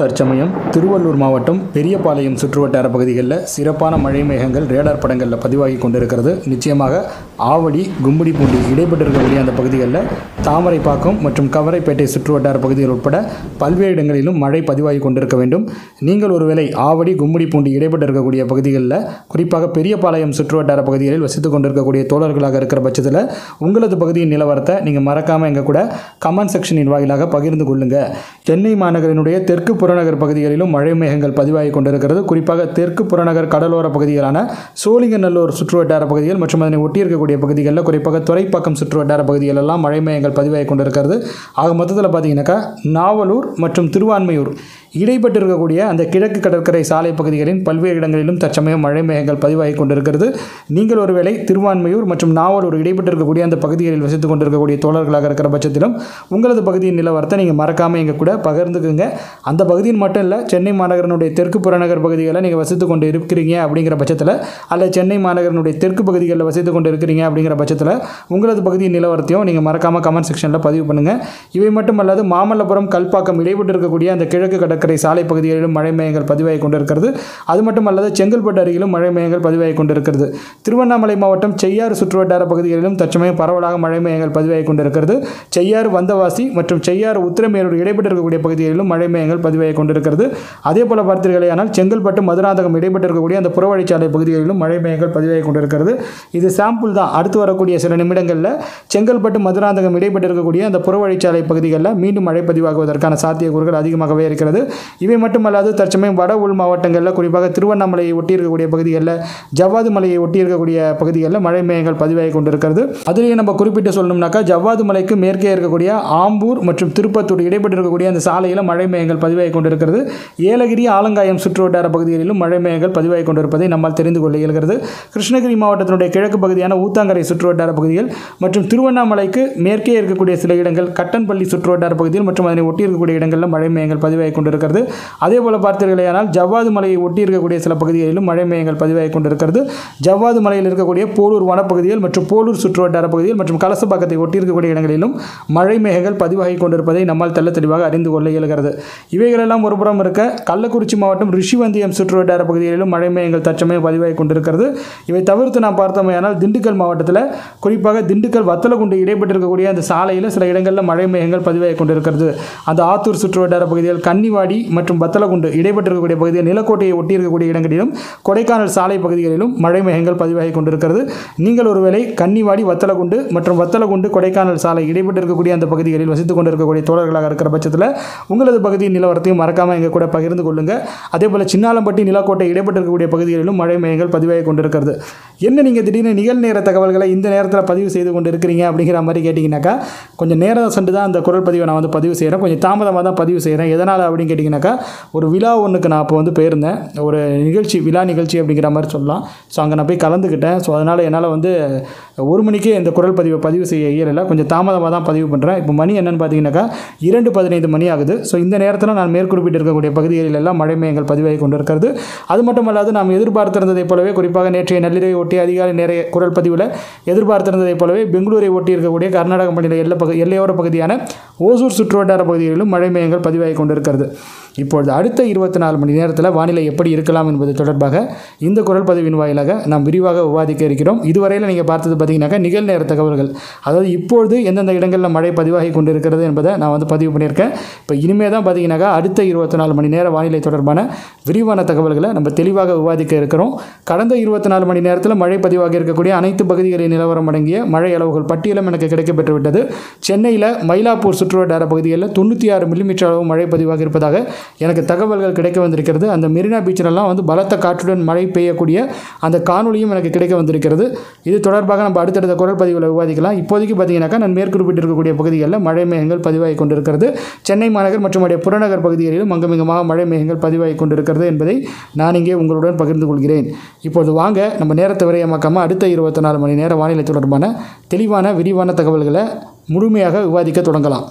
தற்சமயம் திருவள்ளூர் மாவட்டம் பெரியபாளையம் சுற்றுவட்டார பகுதிகளில் சிறப்பான மழை மேகங்கள் ரேடார் படங்களில் பதிவாகி கொண்டிருக்கிறது நிச்சயமாக ஆவடி கும்மிடிப்பூண்டி இடைப்பட்டிருக்கக்கூடிய அந்த பகுதிகளில் தாமரைப்பாக்கம் மற்றும் கவரைப்பேட்டை சுற்றுவட்டார பகுதிகள் உட்பட பல்வேறு இடங்களிலும் மழை பதிவாகி கொண்டிருக்க வேண்டும் நீங்கள் ஒருவேளை ஆவடி கும்மிடிப்பூண்டி இடைப்பட்டு இருக்கக்கூடிய பகுதிகளில் குறிப்பாக பெரியபாளையம் சுற்றுவட்டார பகுதிகளில் வசித்துக் கொண்டிருக்கக்கூடிய தோழர்களாக இருக்கிற பட்சத்தில் உங்களது பகுதியின் நிலவரத்தை நீங்கள் மறக்காமல் எங்கள் கூட கமெண்ட் செக்ஷனின் வாயிலாக பகிர்ந்து கொள்ளுங்கள் சென்னை மாநகரினுடைய தெற்கு புறநகர் பகுதிகளிலும் மழை மேகங்கள் பதிவாகி கொண்டிருக்கிறது குறிப்பாக தெற்கு புறநகர் கடலோர பகுதிகளான சோழிங்கநல்லூர் சுற்றுவட்டார பகுதிகள் மற்றும் அதனை ஒட்டியிருக்கக்கூடிய பகுதிகளில் குறிப்பாக துறைப்பாக்கம் சுற்றுவட்டார பகுதிகளெல்லாம் மழை மேகங்கள் பதிவாகி கொண்டிருக்கிறது ஆக மொத்தத்தில் பார்த்தீங்கன்னாக்கா நாவலூர் மற்றும் திருவான்மையூர் இடைப்பட்டு இருக்கக்கூடிய அந்த கிழக்கு கடற்கரை சாலை பகுதிகளின் பல்வேறு இடங்களிலும் தற்சமயம் மழை மேகங்கள் பதிவாகி கொண்டிருக்கிறது நீங்கள் ஒருவேளை திருவான்மையூர் மற்றும் நாவலூர் இடைப்பட்டு இருக்கக்கூடிய அந்த பகுதிகளில் வசித்துக் கொண்டிருக்கக்கூடிய தோழர்களாக இருக்கிற பட்சத்திலும் உங்களது பகுதியின் நிலவரத்தை நீங்கள் மறக்காமல் எங்கள் கூட பகிர்ந்துக்குங்க அந்த பகுதியின் மட்டும் இல்லை சென்னை மாநகரனுடைய தெற்கு புறநகர் பகுதிகளில் நீங்கள் வசித்துக் கொண்டு இருக்கிறீங்க அப்படிங்கிற பட்சத்தில் அல்லது சென்னை மாநகரனுடைய தெற்கு பகுதிகளில் வசித்துக் கொண்டு இருக்கிறீங்க அப்படிங்கிற பட்சத்தில் உங்களது பகுதியின் நிலவரத்தையும் நீங்கள் மறக்காமல் கமெண்ட் செக்ஷனில் பதிவு பண்ணுங்கள் இவை மட்டுமல்லாது மாமல்லபுரம் கல்பாக்கம் இடைப்பட்டு இருக்கக்கூடிய அந்த கிழக்கு கடற்கரை சாலை பகுதிகளிலும் மழை மேகங்கள் பதிவாகி கொண்டிருக்கிறது அது மட்டுமல்லாது செங்கல்பட்டு அருகிலும் மழை மேகங்கள் பதிவாகி கொண்டிருக்கிறது திருவண்ணாமலை மாவட்டம் செய்யாறு சுற்றுவட்டார பகுதிகளிலும் தற்சமயம் பரவலாக மழை மேகங்கள் பதிவாகி கொண்டிருக்கிறது செய்யாறு வந்தவாசி மற்றும் செய்யாறு உத்திரமேரூர் இடைப்பட்டு இருக்கக்கூடிய பகுதிகளிலும் மழை மேகங்கள் பதிவாகி கொண்டிருக்கிறது அதே போல பார்த்தீர்களேயானால் செங்கல்பட்டு மதுராந்தகம் இடைப்பட்டு இருக்கக்கூடிய அந்த புறவழிச்சாலை பகுதிகளிலும் மழை மேகங்கள் பதிவாகி கொண்டிருக்கிறது இது சாம்பிள் தான் அடுத்து வரக்கூடிய சில நிமிடங்களில் செங்கல்பட்டு மதுராந்தகம் இடைப்பட்டு இருக்கக்கூடிய அந்த புறவழிச்சாலை பகுதிகளில் மீண்டும் மழை பதிவாகுவதற்கான சாத்தியக்கூறுகள் அதிகமாகவே இருக்கிறது இவை மட்டுமல்லாது தற்சமயம் வட உள் மாவட்டங்களில் குறிப்பாக திருவண்ணாமலையை ஒட்டி இருக்கக்கூடிய பகுதிகளில் ஜவ்வாது மலையை ஒட்டி இருக்கக்கூடிய பகுதிகளில் மழை மேகங்கள் பதிவாகி கொண்டிருக்கிறது அதுலேயும் நம்ம குறிப்பிட்டு சொல்லணும்னாக்கா ஜவ்வாது மலைக்கு மேற்கே இருக்கக்கூடிய ஆம்பூர் மற்றும் திருப்பத்தூர் இடைப்பட்டு இருக்கக்கூடிய அந்த சாலையில் மழை மேகங்கள் பதிவாகி கொண்டிருக்கிறது ஏலகிரி ஆலங்காயம் சுற்றுவட்டார பகுதிகளிலும் மழை மேகங்கள் பதிவாகி கொண்டிருப்பதை நம்மால் தெரிந்து கொள்ள இயல்கிறது கிருஷ்ணகிரி மாவட்டத்தினுடைய கிழக்கு பகுதியான ஊத்தாங்கரை சுற்றுவட்டார பகுதிகள் மற்றும் திருவண்ணாமலைக்கு மேற்கே இருக்கக்கூடிய சில இடங்கள் கட்டன்பள்ளி சுற்றுவட்டார பகுதியில் மற்றும் அதனை ஒட்டி இருக்கக்கூடிய இடங்களில் மழை மேகங்கள் பதிவாகி கொண்டிருக்கிறது அதே போல பார்த்தீர்களேயானால் ஜவ்வாது மலையை ஒட்டி இருக்கக்கூடிய சில பகுதிகளிலும் மழை மேகங்கள் பதிவாகி கொண்டிருக்கிறது ஜவ்வாது மலையில் இருக்கக்கூடிய போலூர் வனப்பகுதிகள் மற்றும் போலூர் சுற்றுவட்டார பகுதிகள் மற்றும் கலசப்பாக்கத்தை ஒட்டி இருக்கக்கூடிய இடங்களிலும் மழை மேகங்கள் பதிவாகி கொண்டிருப்பதை நம்மால் தெள்ள தெளிவாக அறிந்து கொள்ள இயலுகிறது இவைகளெல்லாம் ஒருபுறம் இருக்க கள்ளக்குறிச்சி மாவட்டம் ரிஷிவந்தியம் சுற்றுவட்டார பகுதிகளிலும் மழை மேகங்கள் தற்சமயம் பதிவாகி கொண்டிருக்கிறது இவை தவிர்த்து நாம் பார்த்தோமையானால் திண்டுக்கல் மாவட்டத்தில் குறிப்பாக திண்டுக்கல் வத்தலகுண்டு இடைப்பட்டிருக்கக்கூடிய அந்த சாலையில் சில இடங்களில் மழை மேகங்கள் பதிவாகி கொண்டிருக்கிறது அந்த ஆத்தூர் சுற்றுவட்டார பகுதிகள் கன்னிவாடி மற்றும் வத்தலகுண்டு இடைப்பட்டிருக்கக்கூடிய பகுதியில் நிலக்கோட்டையை ஒட்டி இருக்கக்கூடிய இடங்களிலும் கொடைக்கானல் சாலை பகுதிகளிலும் மழை மேகங்கள் பதிவாகி கொண்டிருக்கிறது நீங்கள் ஒருவேளை கன்னிவாடி வத்தலகுண்டு மற்றும் வத்தலகுண்டு கொடைக்கானல் சாலை இடைப்பட்டு இருக்கக்கூடிய அந்த பகுதிகளில் வசித்துக் கொண்டிருக்கக்கூடிய தோழர்களாக இருக்கிற பட்சத்தில் உங்களது பகுதியின் நிலவரத்தையும் மறக்காமல் எங்கள் கூட பகிர்ந்து கொள்ளுங்கள் அதே போல் சின்னாலம்பட்டி நிலக்கோட்டை இடைப்பட்டு இருக்கக்கூடிய பகுதிகளிலும் மழை மேகங்கள் பதிவாகி கொண்டிருக்கிறது என்ன நீங்கள் திடீர்னு நிகழ்நேர தகவல்களை இந்த நேரத்தில் பதிவு செய்து கொண்டு இருக்கிறீங்க அப்படிங்கிற மாதிரி கேட்டிங்கனாக்கா கொஞ்சம் நேரம் சென்று தான் அந்த குரல் பதிவை நான் வந்து பதிவு செய்கிறேன் கொஞ்சம் தாமதமாக தான் பதிவு செய்கிறேன் எதனால் அப்படின்னு கேட்டிங்கனாக்கா ஒரு விழா ஒன்றுக்கு நான் அப்போ வந்து போயிருந்தேன் ஒரு நிகழ்ச்சி விழா நிகழ்ச்சி அப்படிங்கிற மாதிரி சொல்லலாம் ஸோ அங்கே நான் போய் கலந்துக்கிட்டேன் ஸோ அதனால் என்னால் வந்து ஒரு மணிக்கே இந்த குரல் பதிவை பதிவு செய்ய இயலலை கொஞ்சம் தாமதமாக தான் பதிவு பண்ணுறேன் இப்போ மணி என்னன்னு பார்த்தீங்கன்னாக்கா இரண்டு பதினைந்து மணி ஆகுது ஸோ இந்த நேரத்தில் நான் மேற்குறிப்பிட்டு இருக்கக்கூடிய பகுதிகளில் எல்லாம் மழை மேகங்கள் பதிவாகி கொண்டிருக்கிறது அது மட்டுமல்லாது நாம் எதிர்பார்த்திருந்ததைப் போலவே குறிப்பாக நேற்றைய நள்ளிரவை ஒட்டி அதிகாலை நிறைய குரல் பதிவில் எதிர்பார்த்திருந்ததைப் போலவே பெங்களூரை ஒட்டி இருக்கக்கூடிய கர்நாடக மாநில எல்லை பகு எல்லையோர பகுதியான ஓசூர் சுற்றுவட்டார பகுதிகளிலும் மழை மேகங்கள் பதிவாகி கொண்டிருக்கிறது இப்பொழுது அடுத்த இருபத்தி நாலு மணி நேரத்தில் வானிலை எப்படி இருக்கலாம் என்பது தொடர்பாக இந்த குரல் பதிவின் வாயிலாக நாம் விரிவாக விவாதிக்க இருக்கிறோம் இதுவரையில் நீங்கள் பார்த்தது பார்த்தீங்கன்னாக்கா நிகழ்நேர தகவல்கள் அதாவது இப்பொழுது எந்தெந்த இடங்களில் மழை பதிவாகி கொண்டிருக்கிறது என்பதை நான் வந்து பதிவு பண்ணியிருக்கேன் இப்போ இனிமே தான் பார்த்தீங்கன்னாக்கா அடுத்த இருபத்தி நாலு மணி நேர வானிலை தொடர்பான விரிவான தகவல்களை நம்ம தெளிவாக விவாதிக்க இருக்கிறோம் கடந்த இருபத்தி நாலு மணி நேரத்தில் மழை பதிவாகி இருக்கக்கூடிய அனைத்து பகுதிகளின் நிலவரம் அடங்கிய மழை அளவுகள் பட்டியலும் எனக்கு கிடைக்கப்பெற்று விட்டது சென்னையில் மயிலாப்பூர் சுற்றுவட்டார பகுதிகளில் தொண்ணூற்றி ஆறு மில்லிமீட்டர் அளவு மழை பதிவாகி இருப்பதாக எனக்கு தகவல்கள் கிடைக்க வந்திருக்கிறது அந்த மெரினா பீச்சிலெல்லாம் வந்து பலத்த காற்றுடன் மழை பெய்யக்கூடிய அந்த காணொலியும் எனக்கு கிடைக்க வந்திருக்கிறது இது தொடர்பாக நம்ம அடுத்தடுத்த குரல் பதிவில் விவாதிக்கலாம் இப்போதைக்கு பார்த்தீங்கன்னாக்கா நான் மேற்குறிப்பிட்டிருக்கக்கூடிய பகுதிகளில் மழை மேகங்கள் பதிவாகி கொண்டிருக்கிறது சென்னை மாநகர் மற்றும் அடைய புறநகர் பகுதிகளிலும் அங்குமிங்குமாக மழை மேகங்கள் பதிவாகி கொண்டிருக்கிறது என்பதை நான் இங்கே உங்களுடன் பகிர்ந்து கொள்கிறேன் இப்போது வாங்க நம்ம நேரத்தை விரயமாக்காமல் அடுத்த இருபத்தி நாலு மணி நேர வானிலை தொடர்பான தெளிவான விரிவான தகவல்களை முழுமையாக விவாதிக்க தொடங்கலாம்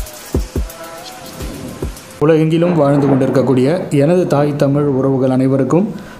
உலகெங்கிலும் வாழ்ந்து கொண்டிருக்கக்கூடிய எனது தாய் தமிழ் உறவுகள் அனைவருக்கும்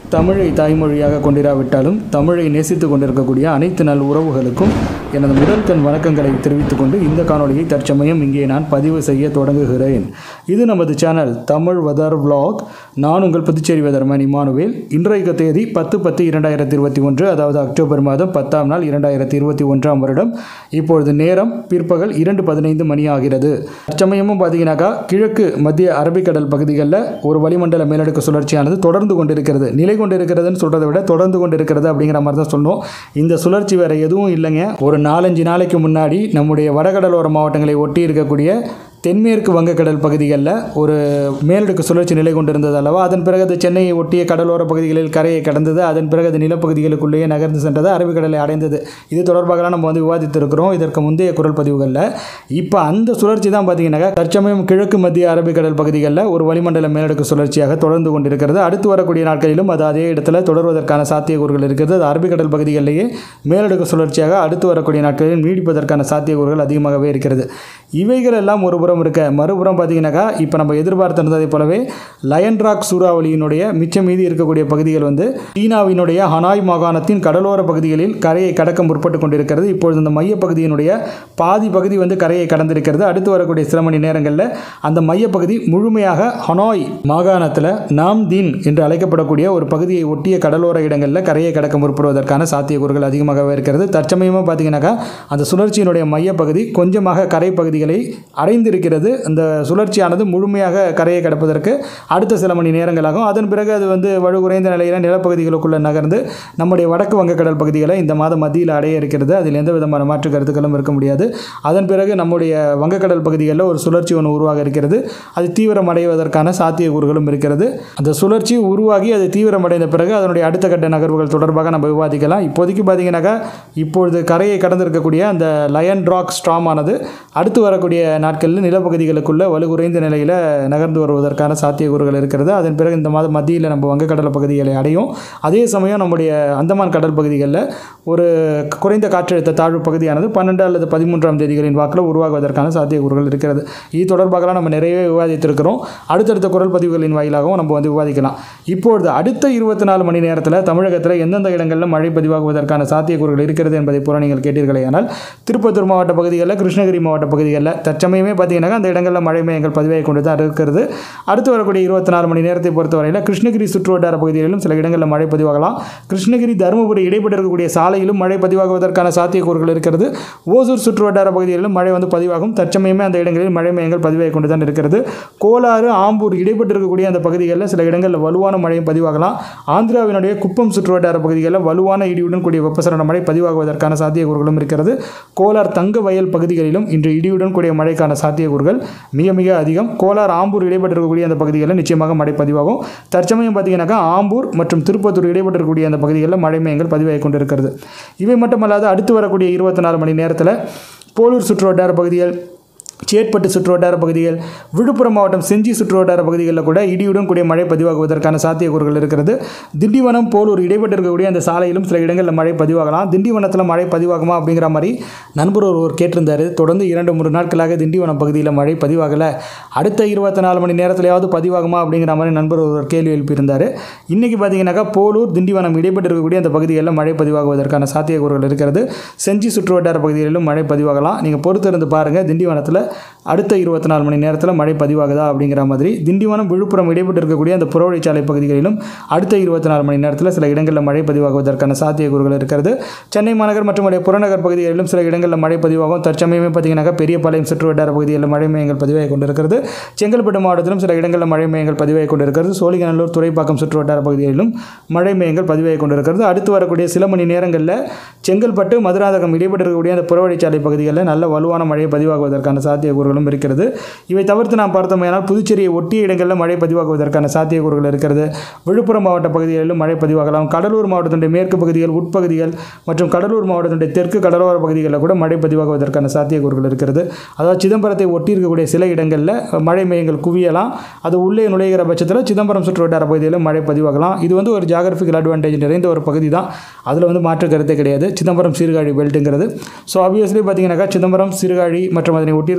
தமிழை தாய்மொழியாக கொண்டிராவிட்டாலும் தமிழை நேசித்து கொண்டிருக்கக்கூடிய அனைத்து நல் உறவுகளுக்கும் எனது முதல் கண் வணக்கங்களை தெரிவித்துக் கொண்டு இந்த காணொளியை தற்சமயம் இங்கே நான் பதிவு செய்ய தொடங்குகிறேன் இது நமது சேனல் தமிழ் வெதர் vlog நான் உங்கள் புதுச்சேரி வெதர்மன் இமானுவேல் இன்றைய தேதி பத்து பத்து இரண்டாயிரத்தி இருபத்தி ஒன்று அதாவது அக்டோபர் மாதம் பத்தாம் நாள் இரண்டாயிரத்தி இருபத்தி ஒன்றாம் வருடம் இப்பொழுது நேரம் பிற்பகல் இரண்டு பதினைந்து மணி ஆகிறது தற்சமயமும் பார்த்தீங்கன்னாக்கா கிழக்கு மத்திய அரபிக்கடல் பகுதிகளில் ஒரு வளிமண்டல மேலடுக்கு சுழற்சியானது தொடர்ந்து கொண்டிருக்கிறது நிலை கொண்டிருக்கிறதுன்னு சொல்கிறத விட தொடர்ந்து கொண்டிருக்கிறது அப்படிங்கிற மாதிரி தான் சொன்னோம் இந்த சுழற்சி வேறு எதுவும் இல்லைங்க ஒரு நாலஞ்சு நாளைக்கு முன்னாடி நம்முடைய வடகடலோர மாவட்டங்களை ஒட்டி இருக்கக்கூடிய தென்மேற்கு வங்கக்கடல் பகுதிகளில் ஒரு மேலடுக்கு சுழற்சி நிலை கொண்டிருந்தது அல்லவா அதன் பிறகு அது சென்னையை ஒட்டிய கடலோர பகுதிகளில் கரையை கடந்தது அதன் பிறகு அது நிலப்பகுதிகளுக்குள்ளேயே நகர்ந்து சென்றது அரபிக்கடலை அடைந்தது இது தொடர்பாக நம்ம வந்து விவாதித்திருக்கிறோம் இதற்கு முந்தைய குரல் பதிவுகளில் இப்போ அந்த சுழற்சி தான் பார்த்தீங்கன்னாக்கா தற்சமயம் கிழக்கு மத்திய அரபிக்கடல் பகுதிகளில் ஒரு வளிமண்டல மேலடுக்கு சுழற்சியாக தொடர்ந்து கொண்டிருக்கிறது அடுத்து வரக்கூடிய நாட்களிலும் அது அதே இடத்துல தொடர்வதற்கான சாத்தியக்கூறுகள் இருக்கிறது அது அரபிக்கடல் பகுதிகளிலேயே மேலடுக்கு சுழற்சியாக அடுத்து வரக்கூடிய நாட்களில் நீடிப்பதற்கான சாத்தியக்கூறுகள் அதிகமாகவே இருக்கிறது இவைகள் எல்லாம் ஒரு புறம் இருக்க மறுபுறம் பார்த்தீங்கன்னாக்கா இப்போ நம்ம எதிர்பார்த்திருந்ததை போலவே லயன் ராக் சூறாவளியினுடைய மிச்சம் மீதி இருக்கக்கூடிய பகுதிகள் வந்து சீனாவினுடைய ஹனாய் மாகாணத்தின் கடலோர பகுதிகளில் கரையை கடக்க முற்பட்டு கொண்டிருக்கிறது இப்பொழுது இந்த மையப்பகுதியினுடைய பாதி பகுதி வந்து கரையை கடந்திருக்கிறது அடுத்து வரக்கூடிய சில மணி நேரங்களில் அந்த மையப்பகுதி முழுமையாக ஹனாய் மாகாணத்தில் நாம் தீன் என்று அழைக்கப்படக்கூடிய ஒரு பகுதியை ஒட்டிய கடலோர இடங்களில் கரையை கடக்க முற்படுவதற்கான சாத்தியக்கூறுகள் அதிகமாகவே இருக்கிறது தற்சமயமாக பார்த்தீங்கன்னாக்கா அந்த சுழற்சியினுடைய மையப்பகுதி கொஞ்சமாக கரை பகுதிகளை அடைந்திருக்கிறது அந்த சுழற்சியானது முழுமையாக கரையை கடப்பதற்கு அடுத்த சில மணி நேரங்களாகும் அதன் பிறகு அது வந்து வலுகுறைந்த நிலையில் நிலப்பகுதிகளுக்குள்ள நகர்ந்து நம்முடைய வடக்கு வங்கக்கடல் பகுதிகளை இந்த மாதம் மத்தியில் அடைய இருக்கிறது அதில் எந்த விதமான மாற்று கருத்துக்களும் இருக்க முடியாது அதன் பிறகு நம்முடைய வங்கக்கடல் பகுதிகளில் ஒரு சுழற்சி ஒன்று உருவாக இருக்கிறது அது தீவிரமடைவதற்கான சாத்தியக்கூறுகளும் இருக்கிறது அந்த சுழற்சி உருவாகி அது தீவிரமடைந்த பிறகு அதனுடைய அடுத்த கட்ட நகர்வுகள் தொடர்பாக நம்ம விவாதிக்கலாம் இப்போதைக்கு பார்த்தீங்கன்னாக்கா இப்பொழுது கரையை கடந்திருக்கக்கூடிய அந்த லயன் ராக் ஸ்ட்ராம் ஆனது அடுத்து வரக்கூடிய நாட்களில் நிலப்பகுதிகளுக்குள்ள வலுகுறைந்த நிலையில் நகர்ந்து வருவதற்கான சாத்தியக்கூறுகள் இருக்கிறது அதன் பிறகு இந்த மாதம் மத்தியில் நம்ம வங்கக்கடல் பகுதிகளை அடையும் அதே சமயம் நம்முடைய அந்தமான் கடல் பகுதிகளில் ஒரு குறைந்த காற்றழுத்த தாழ்வு பகுதியானது பன்னெண்டு அல்லது பதிமூன்றாம் தேதிகளின் வாக்கில் உருவாகுவதற்கான சாத்தியக்கூறுகள் இருக்கிறது இது தொடர்பாகலாம் நம்ம நிறையவே விவாதித்திருக்கிறோம் அடுத்தடுத்த குரல் பதிவுகளின் வாயிலாகவும் நம்ம வந்து விவாதிக்கலாம் இப்பொழுது அடுத்த இருபத்தி நாலு மணி நேரத்தில் தமிழகத்தில் எந்தெந்த இடங்களில் மழை பதிவாகுவதற்கான சாத்தியக்கூறுகள் இருக்கிறது என்பதை பூரா நீங்கள் கேட்டீர்களே ஆனால் திருப்பத்தூர் மாவட்ட பகுதிகளில் கிருஷ்ணகிரி மாவட்ட பகுதிகளில் தற்சமயமே பார்த்தீங்கன்னா அந்த இடங்களில் மழை மையங்கள் பதிவாகி கொண்டு தான் இருக்கிறது அடுத்து வரக்கூடிய இருபத்தி நாலு மணி நேரத்தை பொறுத்தவரையில் கிருஷ்ணகிரி சுற்று வட்டார பகுதிகளிலும் சில இடங்களில் மழை பதிவாகலாம் கிருஷ்ணகிரி தருமபுரி இடைப்பட்டு இருக்கக்கூடிய சாலையிலும் மழை பதிவாகுவதற்கான சாத்தியக்கூறுகள் இருக்கிறது ஓசூர் சுற்று வட்டார பகுதிகளிலும் மழை வந்து பதிவாகும் தற்சமயமே அந்த இடங்களில் மழை மையங்கள் பதிவாகி கொண்டு தான் இருக்கிறது கோலாறு ஆம்பூர் இடைப்பட்டு இருக்கக்கூடிய அந்த பகுதிகளில் சில இடங்களில் வலுவான மழையும் பதிவாகலாம் ஆந்திராவினுடைய குப்பம் சுற்று வட்டார பகுதிகளில் வலுவான இடியுடன் கூடிய வெப்பசலன மழை பதிவாகுவதற்கான சாத்தியக்கூறுகளும் இருக்கிறது கோலார் தங்க வயல் பகுதிகளிலும் இன்று இடியுடன் கூடிய மழைக்கான சாத்தியக்கூறுகள் மிக மிக அதிகம் கோலார் ஆம்பூர் இடைப்பட்டு இருக்கக்கூடிய அந்த பகுதிகளில் நிச்சயமாக மழை பதிவாகும் தற்சமயம் பார்த்தீங்கன்னாக்கா ஆம்பூர் மற்றும் திருப்பத்தூர் இடைப்பட்டு இருக்கக்கூடிய அந்த பகுதிகளில் மழை மையங்கள் பதிவாகி கொண்டிருக்கிறது இவை மட்டுமல்லாது அடுத்து வரக்கூடிய இருபத்தி நாலு மணி நேரத்தில் போலூர் சுற்று வட்டார பகுதிகள் சேட்பட்டு சுற்று வட்டார பகுதிகள் விழுப்புரம் மாவட்டம் செஞ்சி சுற்று வட்டார பகுதிகளில் கூட இடியுடன் கூடிய மழை பதிவாகுவதற்கான சாத்தியக்கூறுகள் இருக்கிறது திண்டிவனம் போலூர் இடைப்பட்டு இருக்கக்கூடிய அந்த சாலையிலும் சில இடங்களில் மழை பதிவாகலாம் திண்டிவனத்தில் மழை பதிவாகுமா அப்படிங்கிற மாதிரி நண்பர் ஒருவர் கேட்டிருந்தார் தொடர்ந்து இரண்டு மூன்று நாட்களாக திண்டிவனம் பகுதியில் மழை பதிவாகலை அடுத்த இருபத்தி நாலு மணி நேரத்திலேயாவது பதிவாகுமா அப்படிங்கிற மாதிரி நண்பர் ஒருவர் கேள்வி எழுப்பியிருந்தார் இன்றைக்கி பார்த்தீங்கன்னாக்கா போலூர் திண்டிவனம் இடைப்பட்டு இருக்கக்கூடிய அந்த பகுதிகளில் மழை பதிவாகுவதற்கான சாத்தியக்கூறுகள் இருக்கிறது செஞ்சி சுற்று வட்டார பகுதிகளிலும் மழை பதிவாகலாம் நீங்கள் பொறுத்திருந்து பாருங்கள் திண்டிவனத்தில் அடுத்த இருபத்தி நாலு மணி நேரத்தில் மழை பதிவாகுதா அப்படிங்கிற மாதிரி திண்டிவனம் விழுப்புரம் இடைப்பட்டு இருக்கக்கூடிய அந்த புறவழிச்சாலை பகுதிகளிலும் அடுத்த இருபத்தி நாலு மணி நேரத்தில் சில இடங்களில் மழை பதிவாகுவதற்கான சாத்தியக்கூறுகள் இருக்கிறது சென்னை மாநகர் மற்றும் உடைய புறநகர் பகுதிகளிலும் சில இடங்களில் மழை பதிவாகும் தற்சமயமே பார்த்தீங்கன்னாக்கா பெரியபாளையம் சுற்று வட்டார பகுதிகளில் மழை மையங்கள் பதிவாகி கொண்டிருக்கிறது செங்கல்பட்டு மாவட்டத்திலும் சில இடங்களில் மழை மையங்கள் பதிவாகி கொண்டிருக்கிறது சோழிங்கநல்லூர் துறைப்பாக்கம் சுற்று வட்டார பகுதிகளிலும் மழை மையங்கள் பதிவாகி கொண்டிருக்கிறது அடுத்து வரக்கூடிய சில மணி நேரங்களில் செங்கல்பட்டு மதுராந்தகம் இடைப்பட்டு இருக்கக்கூடிய அந்த புறவழிச்சாலை பகுதிகளில் நல்ல வலுவான மழை பதிவாகுவதற்கான சாத்தியக்கூறுகளும் இருக்கிறது இவை தவிர்த்து நாம் பார்த்தோமேனால் புதுச்சேரியை ஒட்டிய இடங்களில் மழை பதிவாகுவதற்கான சாத்தியக்கூறுகள் இருக்கிறது விழுப்புரம் மாவட்ட பகுதிகளிலும் மழை பதிவாகலாம் கடலூர் மாவட்டத்தினுடைய மேற்கு பகுதிகள் உட்பகுதிகள் மற்றும் கடலூர் மாவட்டத்தினுடைய தெற்கு கடலோர பகுதிகளில் கூட மழை பதிவாகுவதற்கான சாத்தியக்கூறுகள் இருக்கிறது அதாவது சிதம்பரத்தை ஒட்டி இருக்கக்கூடிய சில இடங்களில் மழை மையங்கள் குவியலாம் அது உள்ளே நுழைகிற பட்சத்தில் சிதம்பரம் சுற்று வட்டார பகுதியிலும் மழை பதிவாகலாம் இது வந்து ஒரு ஜாகிரபிக்கல் அட்வான்டேஜ் நிறைந்த ஒரு பகுதி தான் அதில் வந்து மாற்று கருத்தே கிடையாது சிதம்பரம் சீர்காழி பெல்ட்டுங்கிறது ஸோ ஆப்வியஸ்லி பார்த்தீங்கன்னாக்கா சிதம்பரம் சீர்காழி மற்றும் அதனை ஒட்டி இருக்கக்கூடிய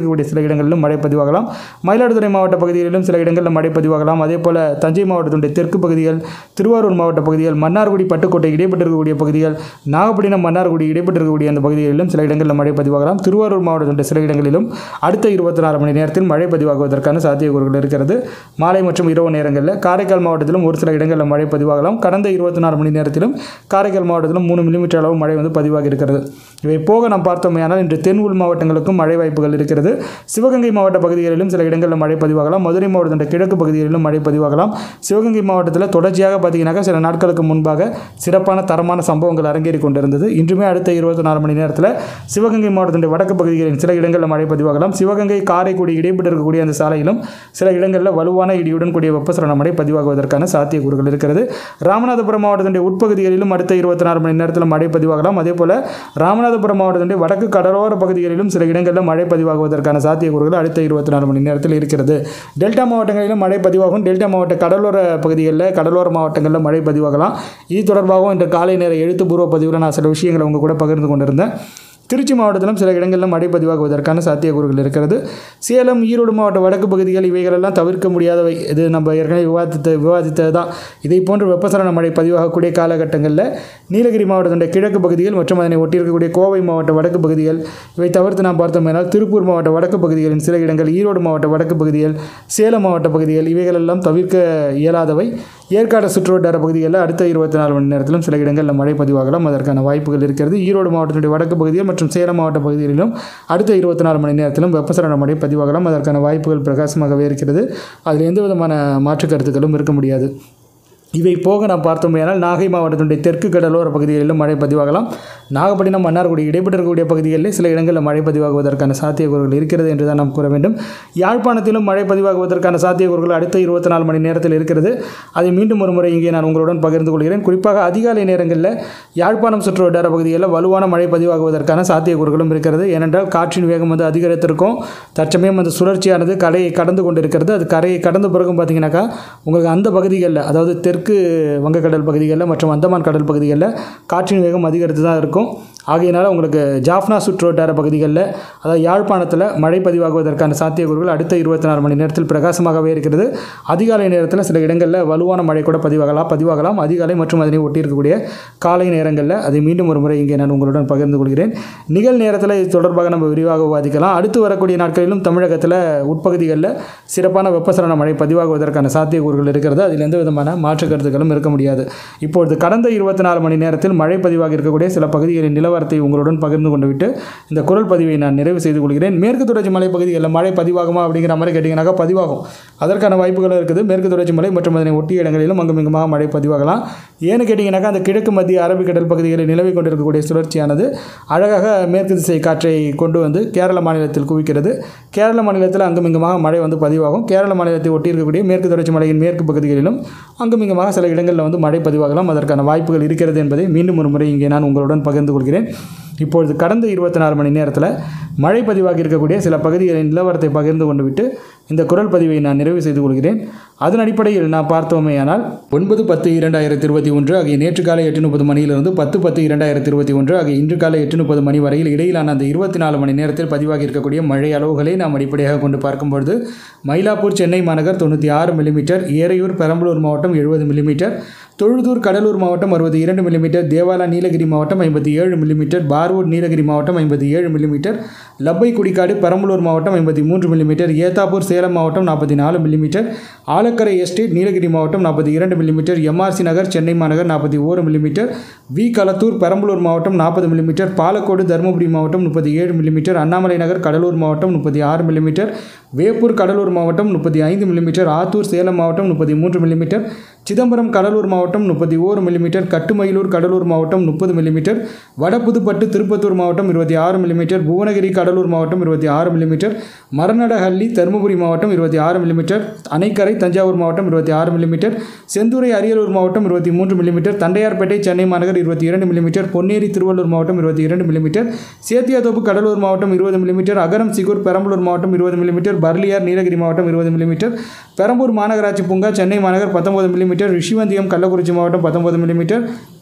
இருக்கக்கூடிய சில இடங்களிலும் மழை பதிவாகலாம் மயிலாடுதுறை மாவட்ட பகுதிகளிலும் சில இடங்களில் மழை பதிவாகலாம் அதே போல் தஞ்சை மாவட்டத்தினுடைய தெற்கு பகுதிகள் திருவாரூர் மாவட்ட பகுதிகள் மன்னார்குடி பட்டுக்கோட்டை இடைப்பட்டிருக்கக்கூடிய பகுதிகள் நாகப்பட்டினம் மன்னார்குடி இடைப்பட்டிருக்கக்கூடிய அந்த பகுதிகளிலும் சில இடங்களில் மழை பதிவாகலாம் திருவாரூர் மாவட்டத்தினுடைய சில இடங்களிலும் அடுத்த இருபத்தி நாலு மணி நேரத்தில் மழை பதிவாகுவதற்கான சாத்தியக்கூறுகள் இருக்கிறது மாலை மற்றும் இரவு நேரங்களில் காரைக்கால் மாவட்டத்திலும் ஒரு சில இடங்களில் மழை பதிவாகலாம் கடந்த இருபத்தி நாலு மணி நேரத்திலும் காரைக்கால் மாவட்டத்திலும் மூணு மில்லிமீட்டர் அளவு மழை வந்து பதிவாகி இருக்கிறது இவை போக நாம் பார்த்தோமேயானால் இன்று தென் உள் மாவட்டங்களுக்கும் மழை வாய்ப்புகள் இருக்கிறது சிவகங்கை மாவட்ட பகுதிகளிலும் சில இடங்களில் மழை பதிவாகலாம் மதுரை மாவட்டத்தின் கிழக்கு பகுதிகளிலும் மழை பதிவாகலாம் சிவகங்கை மாவட்டத்தில் தொடர்ச்சியாக பார்த்தீங்கன்னாக்கா சில நாட்களுக்கு முன்பாக சிறப்பான தரமான சம்பவங்கள் அரங்கேறி கொண்டிருந்தது இன்றுமே அடுத்த இருபத்தி நாலு மணி நேரத்தில் சிவகங்கை மாவட்டத்தின் வடக்கு பகுதிகளின் சில இடங்களில் மழை பதிவாகலாம் சிவகங்கை காரைக்குடி இடைப்பட்டு இருக்கக்கூடிய அந்த சாலையிலும் சில இடங்களில் வலுவான இடியுடன் கூடிய வெப்பசலன மழை பதிவாகுவதற்கான சாத்தியக்கூறுகள் இருக்கிறது ராமநாதபுரம் மாவட்டத்தினுடைய உட்பகுதிகளிலும் அடுத்த இருபத்தி நாலு மணி நேரத்தில் மழை பதிவாகலாம் அதே போல் ராமநாதபுரம் மாவட்டத்தினுடைய வடக்கு கடலோர பகுதிகளிலும் சில இடங்களில் மழை பதிவாகுவதற்கான சாத்தியக்கூறுகள் அடுத்த இருபத்தி நாலு மணி நேரத்தில் இருக்கிறது டெல்டா மாவட்டங்களிலும் மழை பதிவாகும் டெல்டா மாவட்ட கடலோர பகுதிகளில் கடலோர மாவட்டங்களில் மழை பதிவாகலாம் இது தொடர்பாகவும் இன்று காலை நேர எழுத்துப்பூர்வ பதிவில் நான் சில விஷயங்களை உங்க கூட பகிர்ந்து கொண்டிருந்தேன் திருச்சி மாவட்டத்திலும் சில இடங்களில் மழை பதிவாகுவதற்கான சாத்தியக்கூறுகள் இருக்கிறது சேலம் ஈரோடு மாவட்ட வடக்கு பகுதிகள் இவைகளெல்லாம் தவிர்க்க முடியாதவை இது நம்ம ஏற்கனவே விவாதித்த விவாதித்தது தான் இதை போன்று வெப்பசலன மழை பதிவாகக்கூடிய காலகட்டங்களில் நீலகிரி மாவட்டத்தினுடைய கிழக்கு பகுதிகள் மற்றும் அதனை ஒட்டியிருக்கக்கூடிய கோவை மாவட்ட வடக்கு பகுதிகள் இவை தவிர்த்து நாம் பார்த்தோம்னால் திருப்பூர் மாவட்ட வடக்கு பகுதிகளின் சில இடங்கள் ஈரோடு மாவட்ட வடக்கு பகுதிகள் சேலம் மாவட்ட பகுதிகள் இவைகளெல்லாம் தவிர்க்க இயலாதவை ஏற்காடு சுற்றுவட்டார பகுதிகளில் அடுத்த இருபத்தி நாலு மணி நேரத்திலும் சில இடங்களில் மழை பதிவாகலாம் அதற்கான வாய்ப்புகள் இருக்கிறது ஈரோடு மாவட்டத்தினுடைய வடக்கு பகுதிகள் மற்றும் சேலம் மாவட்ட பகுதிகளிலும் அடுத்த இருபத்தி நாலு மணி நேரத்திலும் வெப்பசலன மழை பதிவாகலாம் அதற்கான வாய்ப்புகள் பிரகாசமாகவே இருக்கிறது அதில் எந்த விதமான மாற்று கருத்துக்களும் இருக்க முடியாது இவை போக நாம் பார்த்தோமேயானால் நாகை மாவட்டத்தினுடைய தெற்கு கடலோர பகுதிகளிலும் மழை பதிவாகலாம் நாகப்பட்டினம் மன்னார்குடி இடைப்பட்டிருக்கக்கூடிய பகுதிகளில் சில இடங்களில் மழை பதிவாகுவதற்கான சாத்தியக்கூறுகள் இருக்கிறது என்று தான் நாம் கூற வேண்டும் யாழ்ப்பாணத்திலும் மழை பதிவாகுவதற்கான சாத்தியக்கூறுகள் அடுத்த இருபத்தி நாலு மணி நேரத்தில் இருக்கிறது அதை மீண்டும் ஒரு முறை இங்கே நான் உங்களுடன் பகிர்ந்து கொள்கிறேன் குறிப்பாக அதிகாலை நேரங்களில் யாழ்ப்பாணம் சுற்று வட்டார பகுதிகளில் வலுவான மழை பதிவாகுவதற்கான சாத்தியக்கூறுகளும் இருக்கிறது ஏனென்றால் காற்றின் வேகம் வந்து அதிகரித்திருக்கும் தற்சமயம் அந்த சுழற்சியானது கரையை கடந்து கொண்டிருக்கிறது அது கரையை கடந்த பிறகும் பார்த்தீங்கன்னாக்கா உங்களுக்கு அந்த பகுதிகளில் அதாவது தெற்கு வங்கக்கடல் பகுதிகளில் மற்றும் அந்தமான் கடல் பகுதிகளில் காற்றின் வேகம் அதிகரித்து தான் இருக்கும் ஆகையினால் உங்களுக்கு ஜாஃப்னா சுற்றுவட்டார பகுதிகளில் அதாவது யாழ்ப்பாணத்தில் மழை பதிவாகுவதற்கான சாத்தியக்கூறுகள் அடுத்த இருபத்தி நாலு மணி நேரத்தில் பிரகாசமாகவே இருக்கிறது அதிகாலை நேரத்தில் சில இடங்களில் வலுவான மழை கூட பதிவாகலாம் பதிவாகலாம் அதிகாலை மற்றும் அதனை ஒட்டி இருக்கக்கூடிய காலை நேரங்களில் அதை மீண்டும் ஒரு முறை இங்கே நான் உங்களுடன் பகிர்ந்து கொள்கிறேன் நிகழ் நேரத்தில் இது தொடர்பாக நம்ம விரிவாக விவாதிக்கலாம் அடுத்து வரக்கூடிய நாட்களிலும் தமிழகத்தில் உட்பகுதிகளில் சிறப்பான வெப்பசலன மழை பதிவாகுவதற்கான சாத்தியக்கூறுகள் இருக்கிறது அதில் எந்த விதமான மாற்று கருத்துக்களும் இருக்க முடியாது இப்பொழுது கடந்த இருபத்தி நாலு மணி நேரத்தில் மழை பதிவாகி இருக்கக்கூடிய சில பகுதிகளின் நிலவரத்தை உங்களுடன் பகிர்ந்து கொண்டு விட்டு இந்த குரல் பதிவை நான் நிறைவு செய்து கொள்கிறேன் மேற்கு தொடர்ச்சி மலை பகுதிகளில் மழை பதிவாகுமா அப்படிங்கிற மாதிரி கேட்டிங்கனாக்கா பதிவாகும் அதற்கான வாய்ப்புகளும் இருக்குது மேற்கு தொடர்ச்சி மலை மற்றும் அதனை ஒட்டிய இடங்களிலும் அங்குமிங்குமாக மழை பதிவாகலாம் ஏன்னு கேட்டிங்கனாக்கா அந்த கிழக்கு மத்திய அரபிக்கடல் பகுதிகளில் நிலவி கொண்டிருக்கக்கூடிய சுழற்சியானது அழகாக மேற்கு திசை காற்றை கொண்டு வந்து கேரள மாநிலத்தில் குவிக்கிறது கேரள மாநிலத்தில் அங்குமிங்குமாக மழை வந்து பதிவாகும் கேரள மாநிலத்தை ஒட்டி இருக்கக்கூடிய மேற்கு தொடர்ச்சி மலையின் மேற்கு பகுதிகளிலும் அங்குமிங்குமாக சில இடங்களில் வந்து மழை பதிவாகலாம் அதற்கான வாய்ப்புகள் இருக்கிறது என்பதை மீண்டும் ஒரு முறை இங்கே நான் உங்களுடன் பகிர்ந்து கொள்கிறேன் இப்பொழுது கடந்த இருபத்தி நாலு மணி நேரத்தில் மழை பதிவாகி இருக்கக்கூடிய சில பகுதிகளின் நிலவரத்தை பகிர்ந்து கொண்டு விட்டு இந்த குரல் பதிவை நான் நிறைவு செய்து கொள்கிறேன் அதன் அடிப்படையில் நான் பார்த்தோமேயானால் ஒன்பது பத்து இரண்டாயிரத்தி இருபத்தி ஒன்று ஆகிய நேற்று காலை எட்டு முப்பது மணியிலிருந்து பத்து பத்து இரண்டாயிரத்தி இருபத்தி ஒன்று ஆகிய இன்று காலை எட்டு முப்பது மணி வரையில் இடையிலான அந்த இருபத்தி நாலு மணி நேரத்தில் பதிவாகி இருக்கக்கூடிய மழை அளவுகளை நாம் அடிப்படையாக கொண்டு பார்க்கும்பொழுது மயிலாப்பூர் சென்னை மாநகர் தொண்ணூற்றி ஆறு மில்லிமீட்டர் ஏரையூர் பெரம்பலூர் மாவட்டம் எழுபது மில்லிமீட்டர் தொழுதூர் கடலூர் மாவட்டம் அறுபத்தி இரண்டு மில்லிமீட்டர் தேவாலா நீலகிரி மாவட்டம் ஐம்பத்தி ஏழு மில்லிமீட்டர் பார்வூர் நீலகிரி மாவட்டம் ஐம்பத்தி ஏழு மில்லிமீட்டர் லப்பை குடிக்காடு பெரம்பலூர் மாவட்டம் ஐம்பத்தி மூன்று மில்லிமீட்டர் ஏத்தாப்பூர் சேலம் மாவட்டம் நாற்பத்தி நாலு மில்லிமீட்டர் ஆலக்கரை எஸ்டேட் நீலகிரி மாவட்டம் நாற்பத்தி இரண்டு மில்லிமீட்டர் எம்ஆர்சி நகர் சென்னை மாநகர் நாற்பத்தி ஓரு மில்லிமீட்டர் வி களத்தூர் பெரம்பலூர் மாவட்டம் நாற்பது மில்லிமீட்டர் பாலக்கோடு தருமபுரி மாவட்டம் முப்பத்தி ஏழு மில்லிமீட்டர் அண்ணாமலை நகர் கடலூர் மாவட்டம் முப்பத்தி ஆறு மில்லிமீட்டர் வேப்பூர் கடலூர் மாவட்டம் முப்பத்தி ஐந்து மில்லிமீட்டர் ஆத்தூர் சேலம் மாவட்டம் முப்பத்தி மூன்று மில்லிமீட்டர் சிதம்பரம் கடலூர் மாவட்டம் முப்பத்தி ஓரு மில்லிமீட்டர் கட்டுமயிலூர் கடலூர் மாவட்டம் முப்பது மில்லிமீட்டர் வடபுதுப்பட்டு திருப்பத்தூர் மாவட்டம் இருபத்தி ஆறு மில்லிமீட்டர் புவனகிரி கடலூர் மாவட்டம் இருபத்தி ஆறு மில்லிமீட்டர் மரநடஹள்ளி தருமபுரி மாவட்டம் இருபத்தி ஆறு மில்லிமீட்டர் அணைக்கரை தஞ்சாவூர் மாவட்டம் இருபத்தி ஆறு மில்லிமீட்டர் செந்துறை அரியலூர் மாவட்டம் இருபத்தி மூன்று மில்லிமீட்டர் தண்டையார்பேட்டை சென்னை மாநகர் இருபத்தி இரண்டு மில்லிமீட்டர் பொன்னேரி திருவள்ளூர் மாவட்டம் இருபத்தி இரண்டு மில்லிமீட்டர் சேத்தியாத்தோப்பு கடலூர் மாவட்டம் இருபது மில்லிமீட்டர் அகரம் சிகூர் பெரம்பலூர் மாவட்டம் இருபது மில்லிமீட்டர் பர்லியார் நீலகிரி மாவட்டம் இருபது மில்லிமீட்டர் பெரம்பூர் மாநகராட்சி பூங்கா சென்னை மாநகர் பத்தொன்பது மில்லிமீட்டர் ரிஷிவந்தியம் கள்ளக்குறிச்சி மாவட்டம் பத்தொன்பது மில்லிமீட்டர்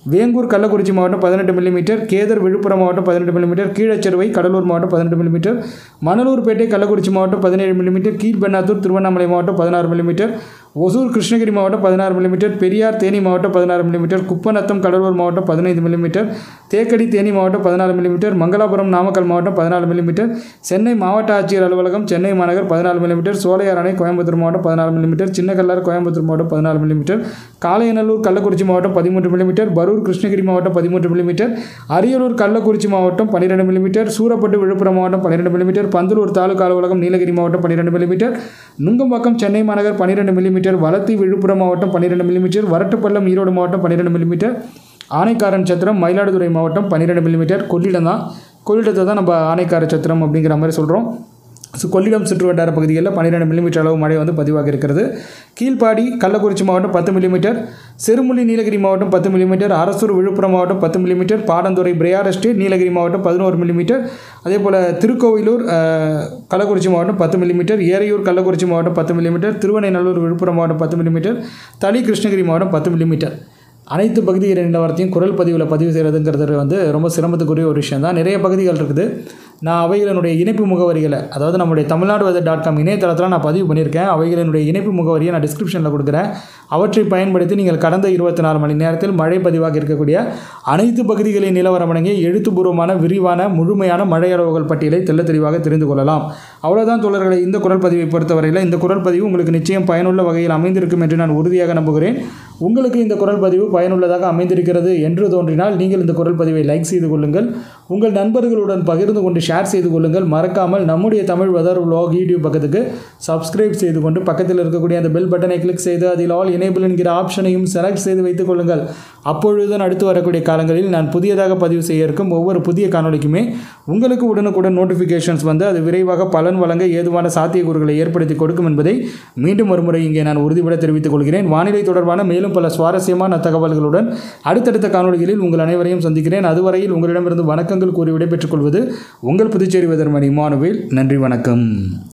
வேங்கூர் கள்ளக்குறிச்சி மாவட்டம் பதினெட்டு மில்லிமீட்டர் கேதர் விழுப்புரம் மாவட்டம் பதினெட்டு மில்லிமீட்டர் கீழச்செருவை கடலூர் மாவட்டம் பதினெட்டு மில்லிமீட்டர் மணலூர்பேட்டை கள்ளக்குறிச்சி மாவட்டம் பதினேழு மில்லிமீட்டர் கீழ்பெண்ணாத்தூர் திருவண்ணாமலை மாவட்டம் பதினாறு மில்லிமீட்டர் ஒசூர் கிருஷ்ணகிரி மாவட்டம் பதினாறு மில்லிமீட்டர் பெரியார் தேனி மாவட்டம் பதினாறு மில்லிமீட்டர் குப்பநத்தம் கடலூர் மாவட்டம் பதினைந்து மில்லிமீட்டர் தேக்கடி தேனி மாவட்டம் பதினாறு மில்லிமீட்டர் மங்களாபுரம் நாமக்கல் மாவட்டம் பதினாலு மில்லிமீட்டர் சென்னை மாவட்ட ஆட்சியர் அலுவலகம் சென்னை மாநகர் பதினாலு மில்லிமீட்டர் சோலையார் அணை கோயம்புத்தூர் மாவட்டம் பதினாறு மில்லிமீட்டர் சின்னக்கல்லார் கோயம்புத்தூர் மாவட்டம் பதினாலு மில்லிமீட்டர் காளையநல்லூர் கள்ளக்குறிச்சி மாவட்டம் பதிமூன்று மில்லிமீட்டர் பரூர் கிருஷ்ணகிரி மாவட்டம் பதிமூன்று மில்லிமீட்டர் அரியலூர் கள்ளக்குறிச்சி மாவட்டம் பன்னிரெண்டு மில்லிமீட்டர் சூரப்பட்டு விழுப்புரம் மாவட்டம் பன்னிரெண்டு மில்லிமீட்டர் பந்தலூர் தாலுகா அலுவலகம் நீலகிரி மாவட்டம் பன்னிரெண்டு மில்லிமீட்டர் நுங்கம்பாக்கம் சென்னை மாநகர் பன்னிரெண்டு மில்லிமீட்டர் வளத்தி விழுப்புரம் மாவட்டம் பன்னிரெண்டு மில்லிமீட்டர் வரட்டுப்பள்ளம் ஈரோடு மாவட்டம் பன்னிரெண்டு மில்லிமீட்டர் ஆனைக்காரன் சத்திரம் மயிலாடுதுறை மாவட்டம் பன்னிரெண்டு மில்லிமீட்டர் கொள்ளிடம் தான் கொள்ளிடத்தை தான் நம்ம ஆனைக்கார சத்திரம் அப்படிங்கிற மாதிரி சொல்கிறோம் ஸோ கொள்ளிடம் சுற்றுவட்டார பகுதிகளில் பன்னிரெண்டு மில்லிமீட்டர் அளவு மழை வந்து பதிவாகி இருக்கிறது கீழ்ப்பாடி கள்ளக்குறிச்சி மாவட்டம் பத்து மில்லிமீட்டர் சிறுமுள்ளி நீலகிரி மாவட்டம் பத்து மில்லிமீட்டர் அரசூர் விழுப்புரம் மாவட்டம் பத்து millimetre Padanthurai Briar estate Nilgiri மாவட்டம் பதினோரு மில்லிமீட்டர் அதே போல் திருக்கோவிலூர் அஹ், கள்ளக்குறிச்சி மாவட்டம் பத்து மில்லிமீட்டர் ஏரையூர் கள்ளக்குறிச்சி மாவட்டம் பத்து மில்லிமீட்டர் திருவண்ணைநல்லூர் விழுப்புரம் மாவட்டம் பத்து மில்லிமீட்டர் தளி கிருஷ்ணகிரி மாவட்டம் பத்து மில்லிமீட்டர் அனைத்து பகுதிகளின் நிலவரத்தையும் குரல் பதிவில் பதிவு செய்கிறதுங்கிறது வந்து ரொம்ப சிரமத்துக்குரிய ஒரு விஷயம் தான் நிறைய பகுதிகள் இருக்குது நான் அவைகளினுடைய இணைப்பு முகவரிகளை அதாவது நம்முடைய தமிழ்நாடு வெதர் டாட் காம் இணையதளத்தில் நான் பதிவு பண்ணியிருக்கேன் அவைகளினுடைய இணைப்பு முகவரியை நான் டிஸ்கிரிப்ஷனில் கொடுக்குறேன் அவற்றை பயன்படுத்தி நீங்கள் கடந்த இருபத்தி நாலு மணி நேரத்தில் மழை பதிவாக இருக்கக்கூடிய அனைத்து பகுதிகளின் நிலவரம் அடங்கிய எழுத்துப்பூர்வமான விரிவான முழுமையான மழை அளவுகள் பட்டியலை தெள்ள தெளிவாக தெரிந்து கொள்ளலாம் அவ்வளோதான் தோழர்களை இந்த குரல் பதிவை பொறுத்தவரையில் இந்த குரல் பதிவு உங்களுக்கு நிச்சயம் பயனுள்ள வகையில் அமைந்திருக்கும் என்று நான் உறுதியாக நம்புகிறேன் உங்களுக்கு இந்த குரல் பதிவு பயனுள்ளதாக அமைந்திருக்கிறது என்று தோன்றினால் நீங்கள் இந்த குரல் பதிவை லைக் செய்து கொள்ளுங்கள் உங்கள் நண்பர்களுடன் பகிர்ந்து கொண்டு ஷேர் செய்து கொள்ளுங்கள் மறக்காமல் நம்முடைய தமிழ் வெதர் vlog யூடியூப் பக்கத்துக்கு சப்ஸ்கிரைப் செய்து கொண்டு பக்கத்தில் இருக்கக்கூடிய அந்த பெல் பட்டனை கிளிக் செய்து அதில் ஆல் எனேபிள் என்கிற ஆப்ஷனையும் செலக்ட் செய்து வைத்துக் கொள்ளுங்கள் அப்பொழுதுதான் அடுத்து வரக்கூடிய காலங்களில் நான் புதியதாக பதிவு செய்ய இருக்கும் ஒவ்வொரு புதிய காணொளிக்குமே உங்களுக்கு உடனுக்குடன் நோட்டிஃபிகேஷன்ஸ் வந்து அது விரைவாக பலன் வழங்க ஏதுவான சாத்தியக்கூறுகளை ஏற்படுத்தி கொடுக்கும் என்பதை மீண்டும் ஒருமுறை இங்கே நான் உறுதிபட தெரிவித்துக் கொள்கிறேன் வானிலை தொடர்பான மேலும் பல சுவாரஸ்யமான தகவல்களுடன் அடுத்தடுத்த காணொளிகளில் உங்கள் அனைவரையும் சந்திக்கிறேன் அதுவரையில் உங்களிடமிருந்து வணக்கங்கள் கூறி விடைபெற்றுக் கொள்வது உங்கள் புதுச்சேரி வெதர்மணி மானுவேல் நன்றி வணக்கம்